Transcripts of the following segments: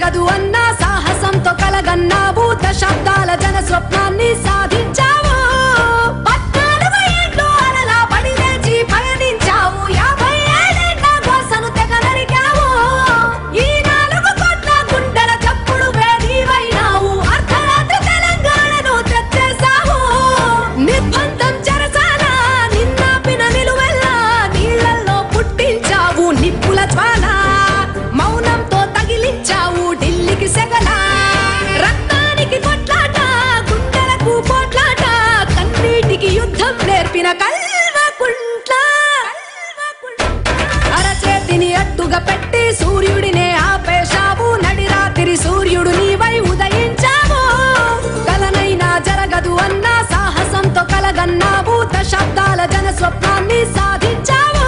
జరగదు అన్న సాహసంతో కలగన్నావు దశాబ్దాల జన స్వప్నాన్ని సాధించావు పద్నాలుగు ఏళ్ళు అలలా పడి లేచి పయనించావు యాభై ఏళ్ళేళ్ళ గోసను తెగ నరికావు ఈ నాలుగు కోట్ల గుండెల చప్పుడు వేదివైనావు అర్ధరాత్రి తెలంగాణను తెచ్చేశావు నిర్బంధం చెరసాల నిన్నాపిన నిలువెల్లా నీళ్ళల్లో పుట్టించావు నిప్పుల జ్వాల మౌనంతో తగిలించావు ఢిల్లీకి సెగల రక్తానికి కొట్లాట గుండెలకు పోట్లాట కన్నీటికి యుద్ధం నేర్పిన కల్వకుంట్ల అరచేతిని అడ్డుగా పెట్టి సూర్యుడినే ఆపేశావు నడిరాత్రి సూర్యుడు నీవై ఉదయించావు కలనైనా జరగదు అన్న సాహసంతో కలగన్నావు దశాబ్దాల జన స్వప్నాన్ని సాధించావు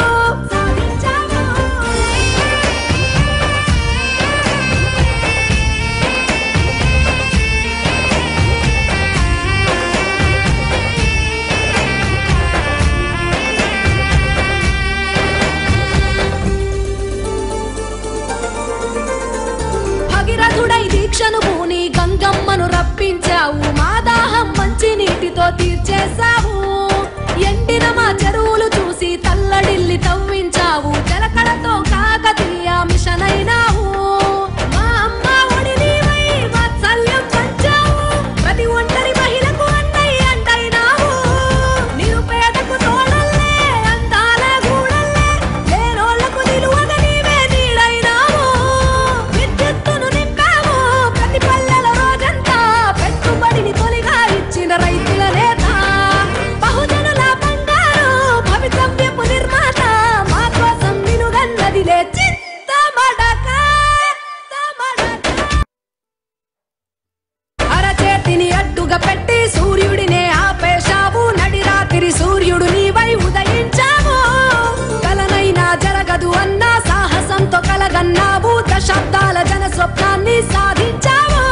భగీరథుడై దీక్షను పూని గంగమ్మను రప్పించావు మా దాహం మంచి నీటితో తీర్చేశావు ఎండిన మా చెరువులు చూసి తల్లడిల్లి తవ్వించావు జలకళతో కాకతీయ మిషన్ అయినావు మా అమ్మ ఒడి నీవై వాత్సల్యం పంచావు ప్రతి ఒంటరి మహిళకు అన్నయ్య అంటైనావు నిరుపేదకు తోడల్లే అందాల గూడల్లే లేనోళ్లకు నిలువగ నీవే నీడైనావు విద్యుత్తును నింపావు ప్రతి పల్లెల రోజంతా పెట్టుబడిని తొలిగా ఇచ్చిన రైతుల నేత బహుజనుల బంగారు భవితవ్యపు నిర్మాత మా కోసం నిలుగన్నదిలే చిత్తమడక అరచేతిని అడ్డుగా పెట్టి సూర్యుడినే ఆపేశావు నడిరాత్రి సూర్యుడు నీవై ఉదయించావు కలనైనా జరగదు అన్న సాహసంతో కలగన్నావు దశాబ్దాల జన స్వప్నాన్ని సాధించావు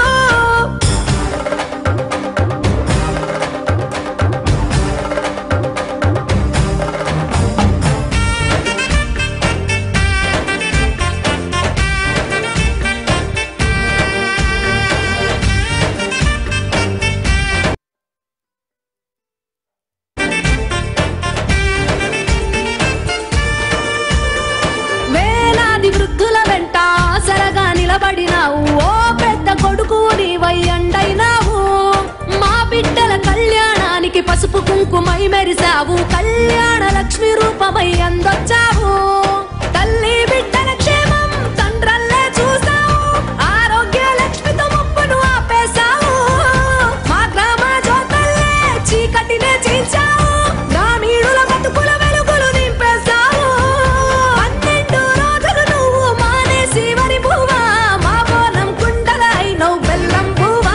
వేలాది వృద్ధుల వెంట ఆసరగా నిలబడినావు ఓ పెద్ద కొడుకు నీవై అండైనావు మా బిడ్డల కళ్యాణానికి పసుపు కుంకుమై మెరిసావు కళ్యాణ లక్ష్మి రూపమై అందొచ్చావు తల్లి బిడ్డల క్షేమం తండ్రల్లే చూసావు ఆరోగ్య లక్ష్మితో ముప్పును ఆపేశావు మా గ్రామ జ్యోతల్లే చీకటినే చీల్చావు గ్రామీణుల బతుకుల వెలుగులు నింపేశావు పన్నెండు రోజులు నువ్వు మానేసి వరి పువ్వా మా బోనం కుండలై నువ్వు బెల్లం పువ్వా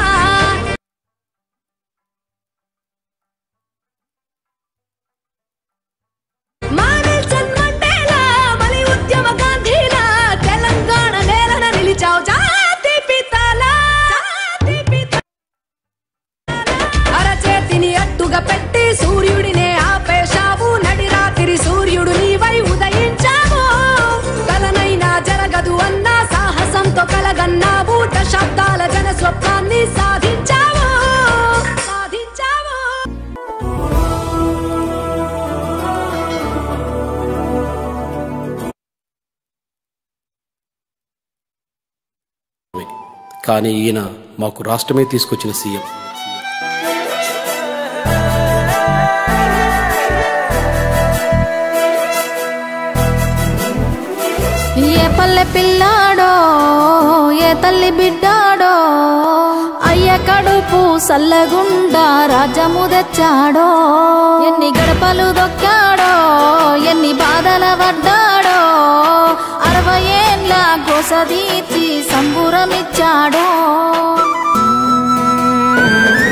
మా నెల్సన్ మండేలా మలి ఉద్యమ గాంధీలా తెలంగాణ నేలన నిలిచావు జాతి పితలా జాతి పిత అరచేతిని అడ్డుగా పెట్టి సూర్యుడినే ఆపేశావు నడిరాత్రి సూర్యుడు నీవై ఉదయించావు కలనైనా జరగదు అన్న సాహసంతో కలగన్నావు దశాబ్దాల జన స్వప్నాన్ని సాధించావు సాధించావు కానీ ఈయన మాకు రాష్ట్రమే తీసుకొచ్చిన సీఎం ఏ పల్లె పిల్లాడో ఏ తల్లి బిడ్డాడో అయ్య కడుపు సల్లగుండా రాజ్యము తెచ్చాడో ఎన్ని గడపలు దొక్కాడో ఎన్ని బాధల పడ్డాడో అరవై ఏండ్ల గోస తీర్చి సంబురమిచ్చాడో